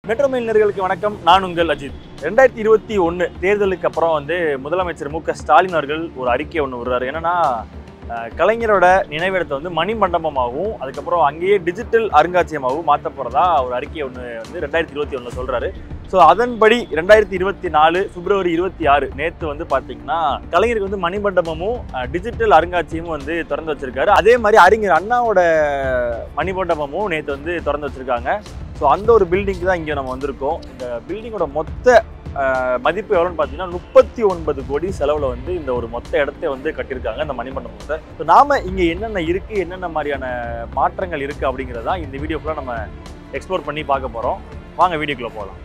Metro மெயினர்களுக்கு வணக்கம் நான் உங்கள் அஜித் ரெண்டாயிரத்தி இருபத்தி ஒன்று தேர்தலுக்கு அப்புறம் வந்து முதலமைச்சர் மு க ஸ்டாலின் அவர்கள் ஒரு அறிக்கை ஒன்று விடுறாரு என்னன்னா அஹ், கலைஞரோட நினைவிடத்தை வந்து மணிமண்டபமாகவும் அதுக்கப்புறம் அங்கேயே டிஜிட்டல் அருங்காட்சியகமாகவும் மாற்ற போகிறதா ஒரு அறிக்கை ஒன்று வந்து ரெண்டாயிரத்தி இருபத்தி ஒன்றில் சொல்கிறாரு ஸோ அதன்படி ரெண்டாயிரத்தி இருபத்தி நாலு பிப்ரவரி இருபத்தி ஆறு நேற்று வந்து பார்த்தீங்கன்னா கலைஞருக்கு வந்து மணிமண்டபமும் அஹ், டிஜிட்டல் அருங்காட்சியகமும் வந்து திறந்து வச்சிருக்காரு அதே மாதிரி அறிஞர் அண்ணாவோட மணிமண்டபமும் நேற்று வந்து திறந்து வச்சிருக்காங்க ஸோ அந்த ஒரு பில்டிங்க்கு தான் இங்கே நம்ம வந்திருக்கோம் இந்த பில்டிங்கோட மொத்த அஹ், மதிப்பு எவ்வளோன்னு பார்த்தீங்கன்னா முப்பத்தி ஒன்பது கோடி செலவில் வந்து இந்த ஒரு மொத்த இடத்த வந்து கட்டியிருக்காங்க இந்த மணிமண்டபத்தை ஸோ நாம இங்கே என்னென்ன இருக்குது என்னென்ன மாதிரியான மாற்றங்கள் இருக்குது அப்படிங்கிறதா இந்த வீடியோ ஃபுல்லாக நம்ம எக்ஸ்ப்ளோர் பண்ணி பார்க்க போகிறோம் வாங்க வீடியோக்குள்ளே போகலாம்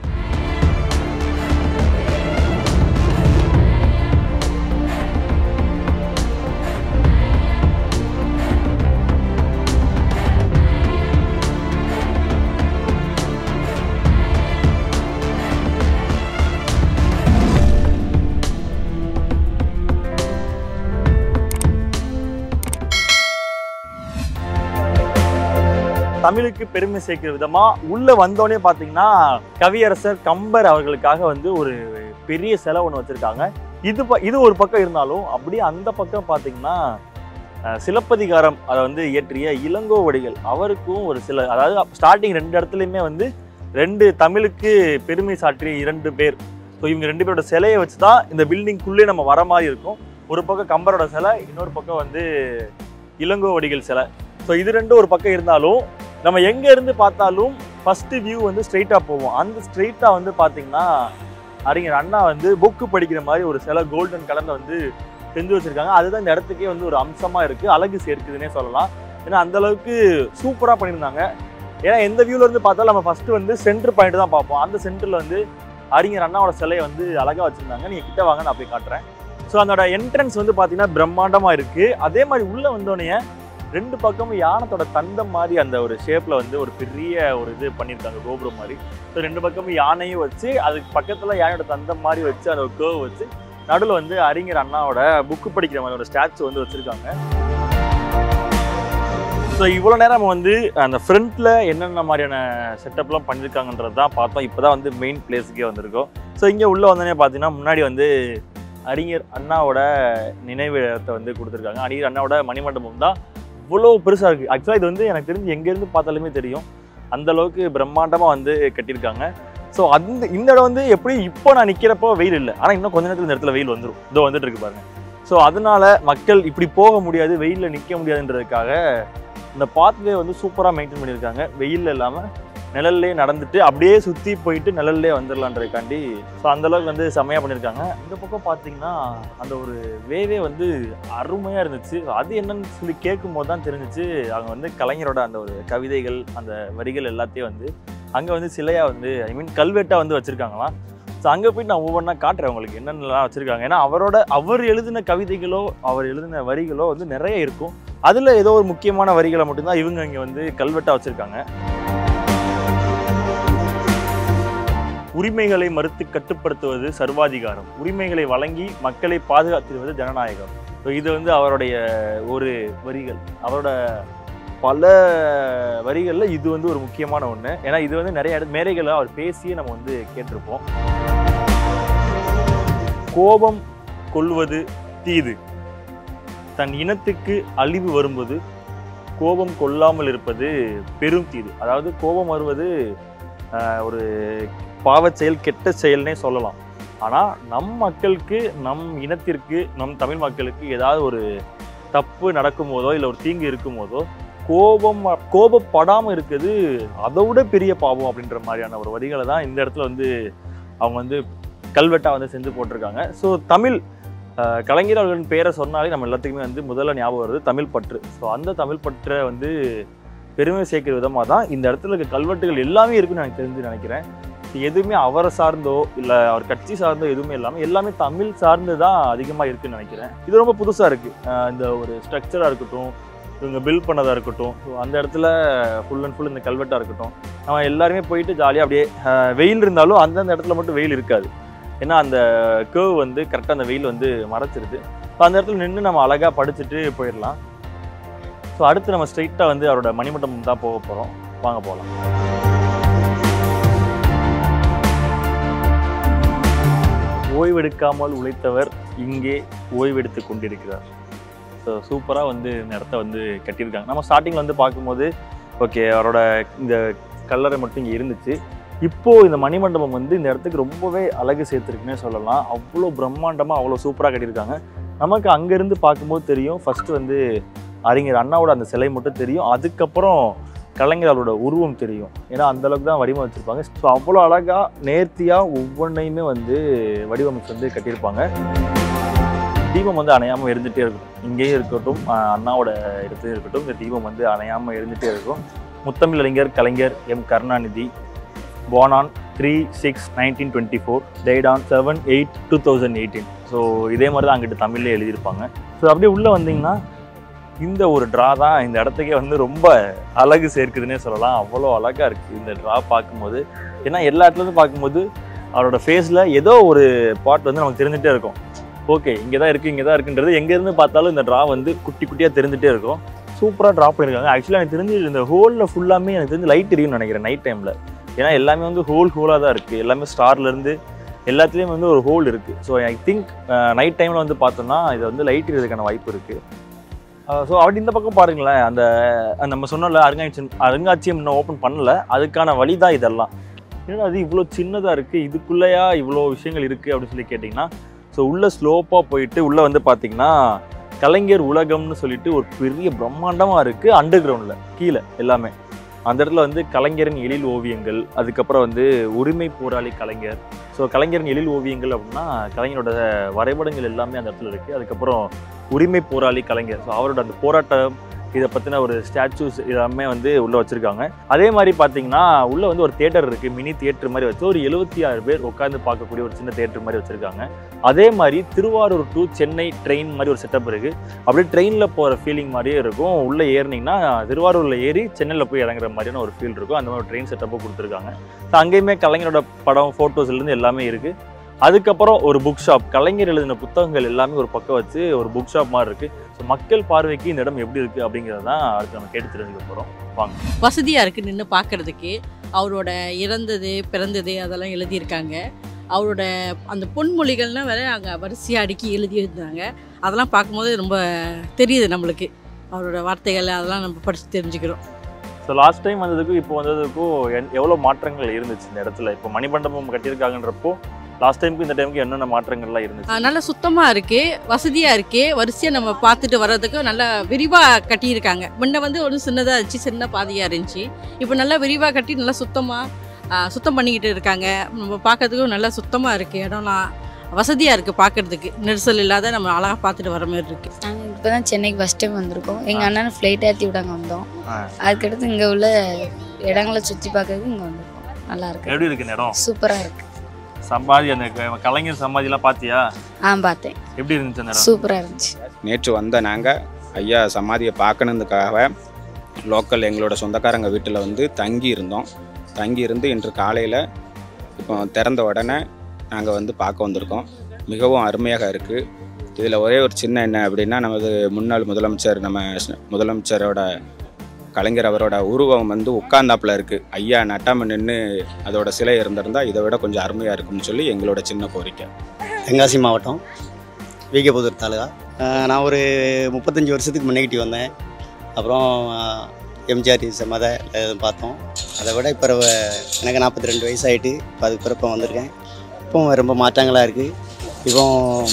தமிழுக்கு பெருமை சேர்க்கிற விதமா உள்ள வந்தோடனே பாத்தீங்கன்னா கவியரசர் கம்பர் அவர்களுக்காக வந்து ஒரு பெரிய செலவு ஒன்று வச்சிருக்காங்க இது ப- இது ஒரு பக்கம் இருந்தாலும் அப்படியே அந்த பக்கம் பாத்தீங்கன்னா அஹ், சிலப்பதிகாரம் அதை வந்து இயற்றிய இளங்கோவடிகள் அவருக்கும் ஒரு சில அதாவது ஸ்டார்டிங் ரெண்டு இடத்துலையுமே வந்து ரெண்டு தமிழுக்கு பெருமை சாற்றிய இரண்டு பேர் ஸோ இவங்க ரெண்டு பேரோட சிலையை வச்சு தான் இந்த பில்டிங்குள்ளே நம்ம வர மாதிரி இருக்கும் ஒரு பக்கம் கம்பரோட சிலை இன்னொரு பக்கம் வந்து இளங்கோவடிகள் சிலை ஸோ இது ரெண்டும் ஒரு பக்கம் இருந்தாலும் நம்ம எங்க இருந்து பார்த்தாலும் ஃபர்ஸ்ட் வியூ வந்து ஸ்ட்ரெயிட்டா போவோம் அந்த ஸ்ட்ரெயிட்டா வந்து பாத்தீங்கன்னா அறிஞர் அண்ணா வந்து புக்கு படிக்கிற மாதிரி ஒரு சில கோல்டன் கலர்ல வந்து செஞ்சு வச்சிருக்காங்க அதுதான் இந்த இடத்துக்கே வந்து ஒரு அம்சமா இருக்கு அழகு சேர்க்குதுன்னே சொல்லலாம் ஏன்னா அந்த அளவுக்கு சூப்பரா பண்ணியிருந்தாங்க ஏன்னா எந்த வியூல இருந்து பார்த்தாலும் நம்ம ஃபர்ஸ்ட் வந்து சென்டர் பாயிண்ட் தான் பார்ப்போம் அந்த சென்டர்ல வந்து அறிஞர் அண்ணாவோட சிலையை வந்து அழகா வச்சிருந்தாங்க நீங்க கிட்ட வாங்க நான் போய் காட்டுறேன் ஸோ அதோட என்ட்ரன்ஸ் வந்து பாத்தீங்கன்னா பிரம்மாண்டமா இருக்கு அதே மாதிரி உள்ள வந்தோடனே ரெண்டு பக்கமும் யானத்தோட தந்தம் மாதிரி அந்த ஒரு ஷேப்ல வந்து ஒரு பெரிய ஒரு இது பண்ணியிருக்காங்க கோபுரம் மாதிரி ஸோ ரெண்டு பக்கமும் யானையும் வச்சு அதுக்கு பக்கத்துல யானையோட தந்தம் மாதிரி வச்சு அந்த ஒரு கேர்வ் வச்சு நடுவில் வந்து அறிஞர் அண்ணாவோட புக்கு படிக்கிற மாதிரி ஒரு ஸ்டாச்சு வந்து வச்சிருக்காங்க ஸோ இவ்வளோ நேரம் நம்ம வந்து அந்த ஃப்ரண்ட்ல என்னென்ன மாதிரியான செட்டப்லாம் பண்ணியிருக்காங்கன்றது தான் பார்த்தோம் இப்போ தான் வந்து மெயின் பிளேஸுக்கே வந்திருக்கோம் ஸோ இங்கே உள்ளே வந்தோடனே பார்த்தீங்கன்னா முன்னாடி வந்து அறிஞர் அண்ணாவோட நினைவிடத்தை வந்து கொடுத்துருக்காங்க அறிஞர் அண்ணாவோட மணிமண்டபம் தான் இவ்வளோ பெருசாக இருக்குது ஆக்சுவலாக இது வந்து எனக்கு தெரிஞ்சு எங்கேருந்து பார்த்தாலுமே தெரியும் அந்த அளவுக்கு பிரம்மாண்டமாக வந்து கட்டியிருக்காங்க ஸோ அந்த இந்த இடம் வந்து எப்படி இப்போ நான் நிற்கிறப்போ வெயில் இல்லை ஆனால் இன்னும் கொஞ்ச நேரத்தில் இந்த இடத்துல வெயில் வந்துடும் இதோ வந்துட்டு இருக்கு பாருங்க ஸோ அதனால மக்கள் இப்படி போக முடியாது வெயிலில் நிற்க முடியாதுன்றதுக்காக இந்த பாத்வே வந்து சூப்பராக மெயின்டைன் பண்ணியிருக்காங்க வெயில் இல்லாமல் நிழல்லே நடந்துட்டு அப்படியே சுற்றி போயிட்டு நிழல்லே வந்துடலான்றதுக்காண்டி ஸோ அந்தளவுக்கு வந்து செம்மையாக பண்ணியிருக்காங்க இந்த பக்கம் பார்த்தீங்கன்னா அந்த ஒரு வேவே வந்து அருமையாக இருந்துச்சு அது என்னன்னு சொல்லி கேட்கும் போது தான் தெரிஞ்சிச்சு அவங்க வந்து கலைஞரோட அந்த ஒரு கவிதைகள் அந்த வரிகள் எல்லாத்தையும் வந்து அங்கே வந்து சிலையாக வந்து ஐ மீன் கல்வெட்டாக வந்து வச்சுருக்காங்களாம் ஸோ அங்கே போயிட்டு நான் ஒவ்வொன்றா காட்டுறேன் உங்களுக்கு என்னென்னலாம் வச்சுருக்காங்க ஏன்னா அவரோட அவர் எழுதின கவிதைகளோ அவர் எழுதின வரிகளோ வந்து நிறைய இருக்கும் அதில் ஏதோ ஒரு முக்கியமான வரிகளை மட்டும்தான் இவங்க இங்கே வந்து கல்வெட்டாக வச்சுருக்காங்க உரிமைகளை மறுத்து கட்டுப்படுத்துவது சர்வாதிகாரம் உரிமைகளை வழங்கி மக்களை பாதுகாத்துவது ஜனநாயகம் ஸோ இது வந்து அவருடைய ஒரு வரிகள் அவரோட பல வரிகளில் இது வந்து ஒரு முக்கியமான ஒன்று ஏன்னா இது வந்து நிறைய இட மேடைகளை அவர் பேசியே நம்ம வந்து கேட்டிருப்போம் கோபம் கொள்வது தீது தன் இனத்துக்கு அழிவு வரும்போது கோபம் கொள்ளாமல் இருப்பது பெரும் தீது அதாவது கோபம் வருவது ஆஹ், ஒரு பாவச் செயல் கெட்ட செயல்னே சொல்லலாம் ஆனால் நம் மக்களுக்கு நம் இனத்திற்கு நம் தமிழ் மக்களுக்கு ஏதாவது ஒரு தப்பு நடக்கும் போதோ இல்லை ஒரு தீங்கு இருக்கும் போதோ கோபம் கோபப்படாமல் இருக்கிறது அதை விட பெரிய பாவம் அப்படின்ற மாதிரியான ஒரு வரிகளை தான் இந்த இடத்துல வந்து அவங்க வந்து கல்வெட்டாக வந்து செஞ்சு போட்டிருக்காங்க ஸோ தமிழ் ஆஹ், கலைஞர் அவர்களின் பேரை சொன்னாலே நம்ம எல்லாத்துக்குமே வந்து முதல்ல ஞாபகம் வருது தமிழ் பற்று ஸோ அந்த தமிழ் பற்றை வந்து பெருமை சேர்க்கிற விதமாக தான் இந்த இடத்துல இருக்க கல்வெட்டுகள் எல்லாமே இருக்குன்னு எனக்கு தெரிஞ்சு நினைக்கிறேன் இது எதுவுமே அவரை சார்ந்தோ இல்லை அவர் கட்சி சார்ந்தோ எதுவுமே இல்லாமல் எல்லாமே தமிழ் சார்ந்து தான் அதிகமாக இருக்குன்னு நினைக்கிறேன் இது ரொம்ப புதுசாக இருக்குது இந்த ஒரு ஸ்ட்ரக்சராக இருக்கட்டும் இவங்க பில்ட் பண்ணதாக இருக்கட்டும் ஸோ அந்த இடத்துல ஃபுல் அண்ட் ஃபுல் இந்த கல்வெட்டாக இருக்கட்டும் நம்ம எல்லாருமே போயிட்டு ஜாலியாக அப்படியே ஆஹ், வெயில் இருந்தாலும் அந்தந்த இடத்துல மட்டும் வெயில் இருக்காது ஏன்னா அந்த கேர்வ் வந்து கரெக்டாக அந்த வெயில் வந்து மறைச்சிருது ஸோ அந்த இடத்துல நின்று நம்ம அழகாக படிச்சுட்டு போயிடலாம் ஸோ அடுத்து நம்ம ஸ்ட்ரைட்டாக வந்து அவரோட மணிமண்டபம் தான் போக போகிறோம் வாங்க போகலாம் ஓய்வெடுக்காமல் உழைத்தவர் இங்கே ஓய்வெடுத்து கொண்டிருக்கிறார் ஸோ சூப்பராக வந்து இந்த இடத்த வந்து கட்டியிருக்காங்க நம்ம ஸ்டார்டிங்கில் வந்து பார்க்கும்போது ஓகே அவரோட இந்த கல்லறை மட்டும் இங்கே இருந்துச்சு இப்போ இந்த மணிமண்டபம் வந்து இந்த இடத்துக்கு ரொம்பவே அழகு சேர்த்துருக்குன்னே சொல்லலாம் அவ்வளோ பிரம்மாண்டமாக அவ்வளோ சூப்பராக கட்டியிருக்காங்க நமக்கு அங்கேருந்து பார்க்கும்போது தெரியும் ஃபர்ஸ்ட் வந்து அறிஞர் அண்ணாவோட அந்த சிலை மட்டும் தெரியும் அதுக்கப்புறம் கலைஞர் அவரோட உருவம் தெரியும் ஏன்னா அந்த அளவுக்கு தான் வடிவமைச்சிருப்பாங்க ஸோ அவ்வளோ அழகாக நேர்த்தியாக ஒவ்வொன்றையுமே வந்து வடிவமைச்சு வந்து கட்டியிருப்பாங்க தீபம் வந்து அணையாமல் எரிஞ்சிட்டே இருக்கும் இங்கேயும் இருக்கட்டும் ஆஹ் அண்ணாவோட இடத்துலையும் இருக்கட்டும் இந்த தீபம் வந்து அணையாமல் எரிஞ்சிட்டே இருக்கும் முத்தமிழறிஞர் கலைஞர் எம் கருணாநிதி போனான் three six nineteen twenty four date on seven eight two thousand eighteen so இதே மாதிரி தான் அங்கிட்டு தமிழ்லேயே எழுதியிருப்பாங்க ஸோ அப்படியே உள்ளே வந்தீங்கன்னா இந்த ஒரு ட்ரா தான் இந்த இடத்துக்கே வந்து ரொம்ப அழகு சேர்க்குதுன்னே சொல்லலாம் அவ்வளோ அழகாக இருக்குது இந்த ட்ரா பார்க்கும்போது ஏன்னா எல்லா இடத்துலேருந்து பார்க்கும்போது அவரோட ஃபேஸில் ஏதோ ஒரு பார்ட் வந்து நமக்கு தெரிஞ்சுட்டே இருக்கும் ஓகே இங்கே தான் இருக்குது இங்கே தான் இருக்குன்றது எங்கேருந்து பார்த்தாலும் இந்த ட்ரா வந்து குட்டி குட்டியாக தெரிஞ்சுட்டே இருக்கும் சூப்பராக ட்ரா பண்ணியிருக்காங்க ஆக்சுவலாக எனக்கு தெரிஞ்சு இந்த ஹோலில் ஃபுல்லாமே எனக்கு தெரிஞ்சு லைட் எரியும்னு நினைக்கிறேன் நைட் டைமில் ஏன்னா எல்லாமே வந்து ஹோல் ஹோலாக தான் இருக்குது எல்லாமே ஸ்டார்லேருந்து எல்லாத்துலேயும் வந்து ஒரு ஹோல் இருக்குது ஸோ ஐ திங்க் நைட் டைமில் வந்து பார்த்தோம்னா இது வந்து லைட் எரியதுக்கான வாய்ப்பு இருக்குது ஸோ அப்படி இந்த பக்கம் பாருங்களேன் அந்த அந்த நம்ம சொன்னோம்ல அருங்காட்சியம் அருங்காட்சியம் இன்னும் ஓப்பன் பண்ணல அதுக்கான வழி தான் இதெல்லாம் ஏன்னா அது இவ்வளோ சின்னதாக இருக்குது இதுக்குள்ளேயா இவ்வளோ விஷயங்கள் இருக்குது அப்படின்னு சொல்லி கேட்டிங்கன்னா ஸோ உள்ளே ஸ்லோப்பாக போயிட்டு உள்ளே வந்து பார்த்தீங்கன்னா கலைஞர் உலகம்னு சொல்லிட்டு ஒரு பெரிய பிரம்மாண்டமாக இருக்குது அண்டர் கிரவுண்டில் கீழே எல்லாமே அந்த இடத்துல வந்து கலைஞரின் எழில் ஓவியங்கள் அதுக்கப்புறம் வந்து உரிமை போராளி கலைஞர் ஸோ கலைஞரின் எழில் ஓவியங்கள் அப்படின்னா கலைஞரோட வரைபடங்கள் எல்லாமே அந்த இடத்துல இருக்குது அதுக்கப்புறம் உரிமை போராளி கலைஞர் ஸோ அவரோட அந்த போராட்டம் இதை பற்றின ஒரு ஸ்டாச்சூஸ் எல்லாமே வந்து உள்ளே வச்சுருக்காங்க அதே மாதிரி பார்த்தீங்கன்னா உள்ளே வந்து ஒரு தேட்டர் இருக்குது மினி தியேட்டர் மாதிரி வச்சு ஒரு எழுபத்தி ஆறு பேர் உட்காந்து பார்க்கக்கூடிய ஒரு சின்ன தேட்டர் மாதிரி வச்சுருக்காங்க அதே மாதிரி திருவாரூர் டு சென்னை ட்ரெயின் மாதிரி ஒரு செட்டப் இருக்குது அப்படியே ட்ரெயினில் போகிற ஃபீலிங் மாதிரியே இருக்கும் உள்ளே ஏறினீங்கன்னா திருவாரூரில் ஏறி சென்னையில் போய் இறங்குற மாதிரியான ஒரு ஃபீல் இருக்கும் அந்த மாதிரி ஒரு ட்ரெயின் செட்டப்பும் கொடுத்துருக்காங்க ஸோ அங்கேயுமே கலைஞரோட படம் ஃபோட்டோஸ்லேருந்து எல்லாமே இருக்குது அதுக்கப்புறம் ஒரு புக் ஷாப் கலைஞர் எழுதின புத்தகங்கள் எல்லாமே ஒரு பக்கம் வச்சு ஒரு புக் ஷாப் மாதிரி இருக்குது ஸோ மக்கள் பார்வைக்கு இந்த இடம் எப்படி இருக்குது அப்படிங்கிறது தான் அடுத்து நம்ம கேட்டு தெரிஞ்சுக்க போகிறோம் வாங்க வசதியாக இருக்குது நின்று பார்க்கறதுக்கு அவரோட இறந்தது பிறந்தது அதெல்லாம் எழுதியிருக்காங்க அவரோட அந்த பொன்மொழிகள்லாம் வேற அங்கே வரிசையாக அடுக்கி எழுதியிருந்தாங்க அதெல்லாம் பார்க்கும்போது ரொம்ப தெரியுது நம்மளுக்கு அவரோட வார்த்தைகள் அதெல்லாம் நம்ம படித்து தெரிஞ்சுக்கிறோம் ஸோ லாஸ்ட் டைம் வந்ததுக்கும் இப்போ வந்ததுக்கும் என்- எவ்வளோ மாற்றங்கள் இருந்துச்சு இந்த இடத்துல இப்போ மணிமண்டபம் கட்டியிருக்காங்கன்றப்போ லாஸ்ட் டைமுக்கு இந்த டைமுக்கு என்னென்ன மாற்றங்கள்லாம் இருந்துச்சு ஆஹ் நல்லா சுத்தமாக இருக்குது வசதியாக இருக்குது வரிசையாக நம்ம பார்த்துட்டு வர்றதுக்கு நல்லா விரிவாக கட்டியிருக்காங்க முன்ன வந்து ஒன்றும் சின்னதாக இருந்துச்சு சின்ன பாதையாக இருந்துச்சு இப்போ நல்லா விரிவாக கட்டி நல்லா சுத்தமாக சுத்தம் பண்ணிக்கிட்டு இருக்காங்க நம்ம பார்க்கறதுக்கும் நல்லா சுத்தமாக இருக்குது இடம்லாம் வசதியாக இருக்குது பார்க்கறதுக்கு நெரிசல் இல்லாத நம்ம அழகாக பார்த்துட்டு வர மாதிரி இருக்குது நாங்கள் இப்போ தான் சென்னைக்கு ஃபஸ்ட் டைம் வந்திருக்கோம் எங்கள் அண்ணனை ஃப்ளைட் ஏற்றி விடாங்க வந்தோம் ஆ. அதுக்கடுத்து இங்கே உள்ள இடங்களை சுற்றி பார்க்கறதுக்கு இங்கே வந்திருக்கோம் நல்லா இருக்கு எப்படி இருக்கு இந்த இடம் சூப்பராக இருக்கு சமாதி அந்த க- கலைஞர் சமாதிலாம் பார்த்தியா ஆ பார்த்தேன் எப்படி இருந்துச்சு அந்த இடம் சூப்பராக இருந்துச்சு நேற்று வந்த நாங்கள் ஐயா சமாதியை பார்க்கணுன்றதுக்காக லோக்கல் எங்களோட சொந்தக்காரங்க வீட்டில் வந்து தங்கி இருந்தோம் தங்கி இருந்து இன்று காலையில் இப்போ திறந்த உடனே நாங்கள் வந்து பார்க்க வந்திருக்கோம் மிகவும் அருமையாக இருக்குது இதில் ஒரே ஒரு சின்ன என்ன அப்படின்னா நமது முன்னாள் முதலமைச்சர் நம்ம ஸ்- முதலமைச்சரோட கலைஞர் அவரோட உருவம் வந்து உட்கார்ந்தாப்புல இருக்குது ஐயா நட்டாம நின்று அதோட சிலை இருந்திருந்தால் இதை விட கொஞ்சம் அருமையாக இருக்கும்னு சொல்லி எங்களோட சின்ன கோரிக்கை தென்காசி மாவட்டம் விகேபுதூர் தாலுகா அஹ் நான் ஒரு முப்பத்தஞ்சு வருஷத்துக்கு முன்னாடி வந்தேன் அப்புறம் எம்ஜிஆர் சமத பார்த்தோம் அதை விட இப்போ எனக்கு நாற்பத்தி ரெண்டு வயசாயிட்டு இப்போ அதுக்கு பிறப்ப வந்திருக்கேன் இப்போ ரொம்ப மாற்றங்களாக இருக்குது இப்போ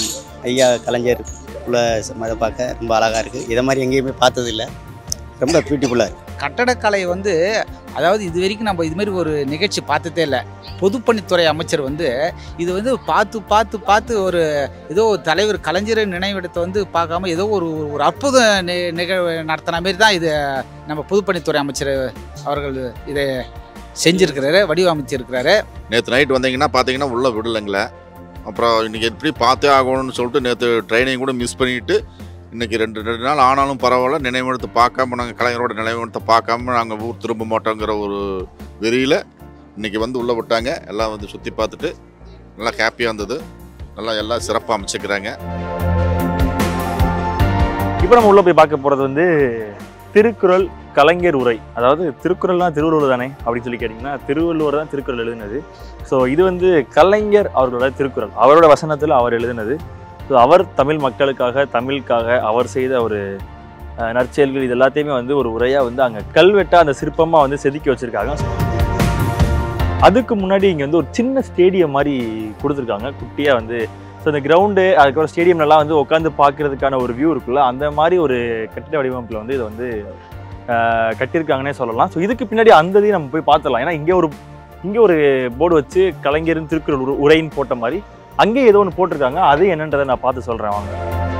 ஐயா கலைஞர் உள்ள சமதை பார்க்க ரொம்ப அழகாக இருக்குது இதை மாதிரி எங்கேயுமே பார்த்ததில்ல ரொம்ப பியூட்டிஃபுல்லாக இருக்குது கட்டடக்கலை வந்து அதாவது இது வரைக்கும் நம்ம இது மாதிரி ஒரு நிகழ்ச்சி பார்த்ததே இல்லை பொதுப்பணித்துறை அமைச்சர் வந்து இது வந்து பார்த்து பார்த்து பார்த்து ஒரு ஏதோ ஒரு தலைவர் கலைஞர் நினைவிடத்தை வந்து பார்க்காம ஏதோ ஒரு ஒரு அற்புத நி- நிகழ்வு நடத்தின மாரி தான் இது நம்ம பொதுப்பணித்துறை அமைச்சர் அவர்கள் இதை செஞ்சிருக்கிறாரு வடிவமைச்சிருக்கிறாரு நேற்று நைட் வந்தீங்கன்னா பார்த்தீங்கன்னா உள்ளே விடலைங்களே அப்புறம் இன்றைக்கி எப்படி பார்த்தே ஆகணும்னு சொல்லிட்டு நேற்று ட்ரைனிங் கூட மிஸ் பண்ணிட்டு இன்றைக்கி ரெண்டு ரெண்டு நாள் ஆனாலும் பரவாயில்ல நினைவிடத்தை பார்க்காம நாங்கள் கலைஞரோட நினைவிடத்தை பார்க்காம நாங்கள் ஊர் திரும்ப மாட்டோங்கிற ஒரு வெறியில் இன்றைக்கி வந்து உள்ளே விட்டாங்க எல்லாம் வந்து சுற்றி பார்த்துட்டு நல்லா ஹாப்பியாக இருந்தது நல்லா எல்லாம் சிறப்பாக அமைச்சிக்கிறாங்க இப்போ நம்ம உள்ள போய் பார்க்க போகிறது வந்து திருக்குறள் கலைஞர் உரை அதாவது திருக்குறள்னா திருவள்ளுவர் தானே அப்படின்னு சொல்லி கேட்டிங்கன்னா திருவள்ளுவர் தான் திருக்குறள் எழுதினது ஸோ இது வந்து கலைஞர் அவர்களோட திருக்குறள் அவரோட வசனத்தில் அவர் எழுதினது ஸோ அவர் தமிழ் மக்களுக்காக தமிழுக்காக அவர் செய்த ஒரு அஹ், நற்செயல்கள் இது எல்லாத்தையுமே வந்து ஒரு உரையாக வந்து அங்கே கல்வெட்டா அந்த சிற்பமாக வந்து செதுக்கி வச்சுருக்காங்க அதுக்கு முன்னாடி இங்கே வந்து ஒரு சின்ன ஸ்டேடியம் மாதிரி கொடுத்துருக்காங்க குட்டியாக வந்து ஸோ இந்த கிரவுண்டு அதுக்கப்புறம் ஸ்டேடியம்லலாம் வந்து உட்காந்து பார்க்கறதுக்கான ஒரு வியூ இருக்குல்ல அந்த மாதிரி ஒரு கட்டிட வடிவமைப்பில் வந்து இதை வந்து ஆஹ், கட்டியிருக்காங்கன்னே சொல்லலாம் ஸோ இதுக்கு பின்னாடி அந்த இதையும் நம்ம போய் பார்த்துடலாம் ஏன்னா இங்கே ஒரு இங்கே ஒரு போர்டு வச்சு கலைஞரின் திருக்குறள் உரு- உரைன்னு போட்ட மாதிரி அங்கே ஏதோ ஒன்று போட்டிருக்காங்க அது என்னன்றதை நான் பார்த்து சொல்கிறேன் வாங்க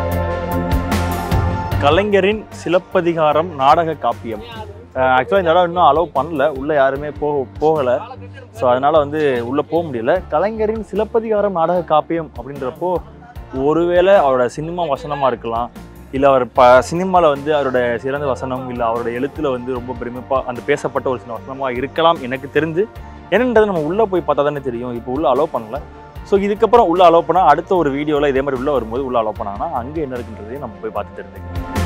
கலைஞரின் சிலப்பதிகாரம் நாடக காப்பியம் ஆக்சுவலாக இந்த இடம் இன்னும் அலோவ் பண்ணல உள்ளே யாருமே போ போகலை ஸோ அதனால வந்து உள்ளே போக முடியல கலைஞரின் சிலப்பதிகாரம் நாடக காப்பியம் அப்படின்றப்போ ஒருவேளை அவரோட சினிமா வசனமாக இருக்கலாம் இல்லை அவர் ப சினிமாவில் வந்து அவரோட சிறந்த வசனம் இல்லை அவரோட எழுத்தில் வந்து ரொம்ப பெருமைப்பாக அந்த பேசப்பட்ட ஒரு சின்ன வசனமாக இருக்கலாம் எனக்கு தெரிஞ்சு என்னன்றது நம்ம உள்ளே போய் பார்த்தா தானே தெரியும் இப்போ உள்ளே அலோவ் பண்ணல ஸோ இதுக்கப்புறம் உள்ளே அலோவ் பண்ணால் அடுத்த ஒரு வீடியோவில் இதே மாதிரி உள்ளே வரும்போது உள்ளே அலோவ் பண்ணாங்கன்னா அங்கே என்ன இருக்குன்றதையும் நம்ம போய் பார்த்து தெரிஞ்சுக்கலாம்